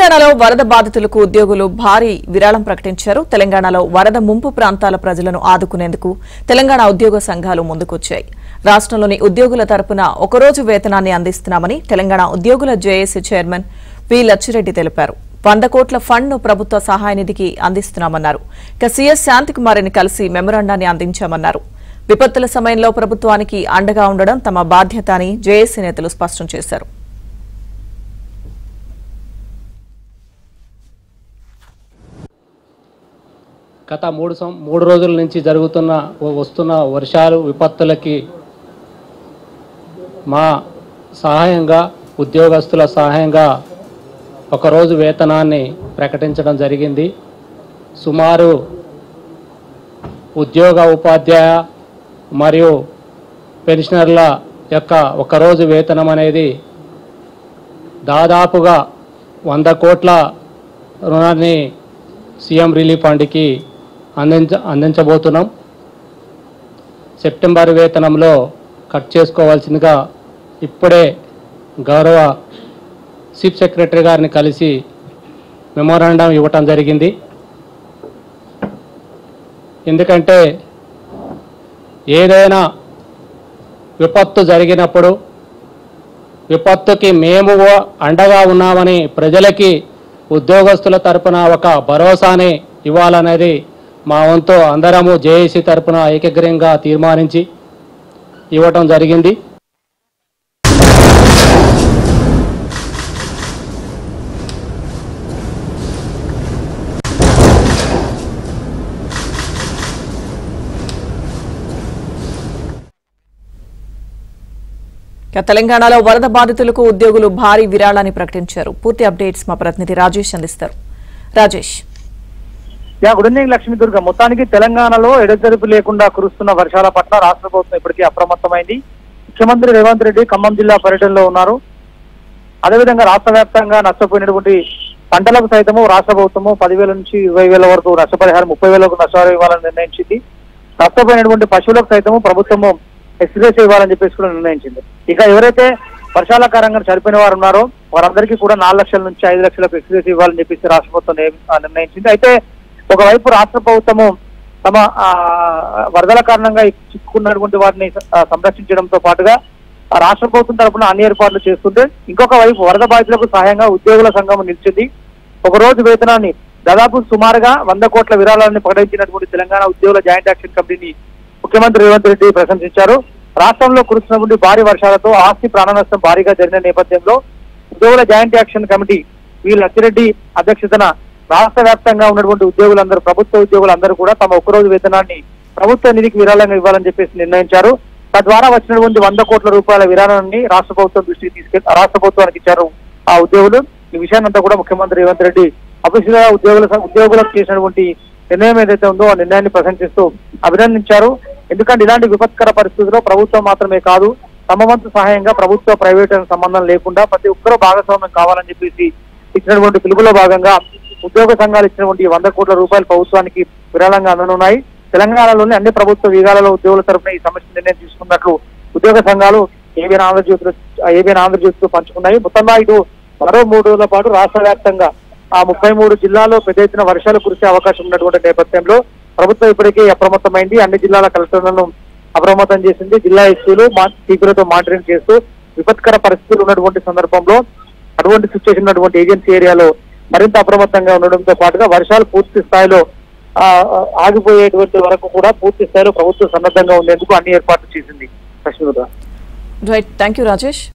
తెలంగాణలో వరద బాధితులకు ఉద్యోగులు భారీ విరాళం ప్రకటించారు తెలంగాణలో వరద ముంపు ప్రాంతాల ప్రజలను ఆదుకునేందుకు తెలంగాణ ఉద్యోగ సంఘాలు ముందుకొచ్చాయి రాష్ట్రంలోని ఉద్యోగుల తరపున ఒకరోజు వేతనాన్ని అందిస్తున్నామని తెలంగాణ ఉద్యోగుల జేఏసీ చైర్మన్ వి లచ్చిరెడ్డి తెలిపారు వంద కోట్ల ఫండ్ను ప్రభుత్వ సహాయ నిధికి అందిస్తున్నామన్నారు ఇక సీఎస్ శాంతికుమారిని కలిసి మెమరాండాన్ని అందించామన్నారు విపత్తుల సమయంలో ప్రభుత్వానికి అండగా ఉండడం తమ బాధ్యత అని జేఏసీ నేతలు స్పష్టం చేశారు గత మూడు సం మూడు రోజుల నుంచి జరుగుతున్న వస్తున్న వర్షాలు విపత్తులకి మా సహాయంగా ఉద్యోగస్తుల సహాయంగా ఒకరోజు వేతనాన్ని ప్రకటించడం జరిగింది సుమారు ఉద్యోగ ఉపాధ్యాయ మరియు పెన్షనర్ల యొక్క ఒకరోజు వేతనం అనేది దాదాపుగా వంద కోట్ల రుణాన్ని సీఎం రిలీఫ్ ఫండ్కి అందించ అందించబోతున్నాం సెప్టెంబర్ వేతనంలో కట్ చేసుకోవాల్సిందిగా ఇప్పుడే గౌరవ చీఫ్ సెక్రటరీ గారిని కలిసి మెమోరాండం ఇవ్వటం జరిగింది ఎందుకంటే ఏదైనా విపత్తు జరిగినప్పుడు విపత్తుకి మేము అండగా ఉన్నామని ప్రజలకి ఉద్యోగస్తుల తరపున ఒక భరోసాని ఇవ్వాలనేది మా వంతు అందరము జేఏసీ తరపున ఏకగ్రీయంగా తీర్మానించి ఇవ్వటం జరిగింది ఇక తెలంగాణలో వరద బాధితులకు ఉద్యోగులు భారీ విరాళాన్ని ప్రకటించారు పూర్తి అప్డేట్స్ మా ప్రతినిధి రాజేష్ అందిస్తారు Rajesh yeah good evening Lakshmidurga మొత్తానికి తెలంగాణలో ఎడతెరిపి లేకుండా కురుస్తున్న వర్షాల పట్ల రాష్ట్ర ప్రభుత్వం ఇప్పటికీ అప్రమత్తమైంది ముఖ్యమంత్రి రేవంత్ రెడ్డి ఖమ్మం జిల్లా పర్యటనలో ఉన్నారు అదేవిధంగా రాష్ట్ర వ్యాప్తంగా నష్టపోయినటువంటి పంటలకు సైతము రాష్ట్ర ప్రభుత్వము పదివేల నుంచి ఇరవై వేల వరకు నష్టపరిహారం ముప్పై వేలకు నష్టపరిహారం ఇవ్వాలని నిర్ణయించింది నష్టపోయినటువంటి పశువులకు సైతము ప్రభుత్వము ఎక్స్గ్రేస్ ఇవ్వాలని చెప్పేసి కూడా నిర్ణయించింది ఇక ఎవరైతే వర్షాల కారణంగా చనిపోయిన వారు ఉన్నారో వారందరికీ కూడా నాలుగు లక్షల నుంచి ఐదు లక్షలకు ఎక్స్గ్రేస్ ఇవ్వాలని చెప్పేసి రాష్ట్ర ప్రభుత్వం నియమ- ఆ, నిర్ణయించింది అయితే ఒకవైపు రాష్ట్ర ప్రభుత్వము తమ ఆ, వరదల కారణంగా చిక్కుకున్నటువంటి వారిని ఆ, సంరక్షించడంతో పాటుగా ఆ రాష్ట్ర ప్రభుత్వం తరపున అన్ని ఏర్పాట్లు చేస్తుంటే ఇంకొక వైపు వరద బాధితులకు సహాయంగా ఉద్యోగుల సంఘం నిలిచింది ఒక రోజు వేతనాన్ని దాదాపు సుమారుగా వంద కోట్ల విరాళాన్ని ప్రకటించినటువంటి తెలంగాణ ఉద్యోగుల జాయింట్ యాక్షన్ కమిటీని ముఖ్యమంత్రి రేవంత్ రెడ్డి ప్రశంసించారు రాష్ట్రంలో కురుస్తున్నటువంటి భారీ వర్షాలతో ఆస్తి ప్రాణ నష్టం భారీగా జరిగిన నేపథ్యంలో ఉద్యోగుల joint action committee V Lachireddy అధ్యక్షతన రాష్ట్ర వ్యాప్తంగా ఉన్నటువంటి ఉద్యోగులందరూ ప్రభుత్వ ఉద్యోగులందరూ కూడా తమ ఒక్కరోజు వేతనాన్ని ప్రభుత్వ నిధికి విరాళంగా ఇవ్వాలని చెప్పేసి నిర్ణయించారు తద్వారా వచ్చినటువంటి వంద కోట్ల రూపాయల విరాళాన్ని రాష్ట్ర ప్రభుత్వం దృష్టికి తీసుకెళ్లి రాష్ట్ర ప్రభుత్వానికి ఇచ్చారు ఆ ఉద్యోగులు ఈ విషయాన్ని అంతా కూడా ముఖ్యమంత్రి రేవంత్ రెడ్డి అఫీషియల్ గా ఉద్యోగుల ఉద్యోగులకు చేసినటువంటి నిర్ణయం ఏదైతే ఉందో ఆ నిర్ణయాన్ని ప్రశంసిస్తూ అభినందించారు ఎందుకంటే ఇలాంటి విపత్కర పరిస్థితుల్లో ప్రభుత్వం మాత్రమే కాదు తమ వంతు సహాయంగా ప్రభుత్వ ప్రైవేట్ సంబంధం లేకుండా ప్రతి ఒక్కరూ భాగస్వామ్యం కావాలని చెప్పేసి ఇచ్చినటువంటి పిలుపులో భాగంగా ఉద్యోగ సంఘాలు ఇచ్చినటువంటి ఈ వంద కోట్ల రూపాయలు ప్రభుత్వానికి విరాళంగా అందనున్నాయి తెలంగాణలోని అన్ని ప్రభుత్వ విభాగాలలో ఉద్యోగుల తరఫున ఈ సమస్య నిర్ణయం తీసుకున్నట్లు ఉద్యోగ సంఘాలు ఏబిఎన్ ఆంధ్రజ్యోతిలో ఏబిఎన్ ఆంధ్రజ్యోతితో పంచుకున్నాయి మొత్తంగా ఇటు మరో మూడు రోజుల పాటు రాష్ట్ర వ్యాప్తంగా ఆ ముప్పై మూడు జిల్లాల్లో పెద్ద ఎత్తున వర్షాలు కురిసే అవకాశం ఉన్నటువంటి నేపథ్యంలో ప్రభుత్వం ఇప్పటికే అప్రమత్తమైంది అన్ని జిల్లాల కలెక్టర్లను అప్రమత్తం చేసింది జిల్లా ఎస్పీలు టీపీలతో మానిటరింగ్ చేస్తూ విపత్కర పరిస్థితులు ఉన్నటువంటి సందర్భంలో అటువంటి సిచ్యువేషన్ ఉన్నటువంటి ఏజెన్సీ ఏరియాలో మరింత అప్రమత్తంగా ఉండడంతో పాటుగా వర్షాలు పూర్తి స్థాయిలో ఆ, ఆ, ఆగిపోయేటువంటి వరకు కూడా పూర్తి స్థాయిలో ప్రభుత్వం సన్నద్ధంగా ఉండేందుకు అన్ని ఏర్పాట్లు చేసింది Lakshmidurga right thank you Rajesh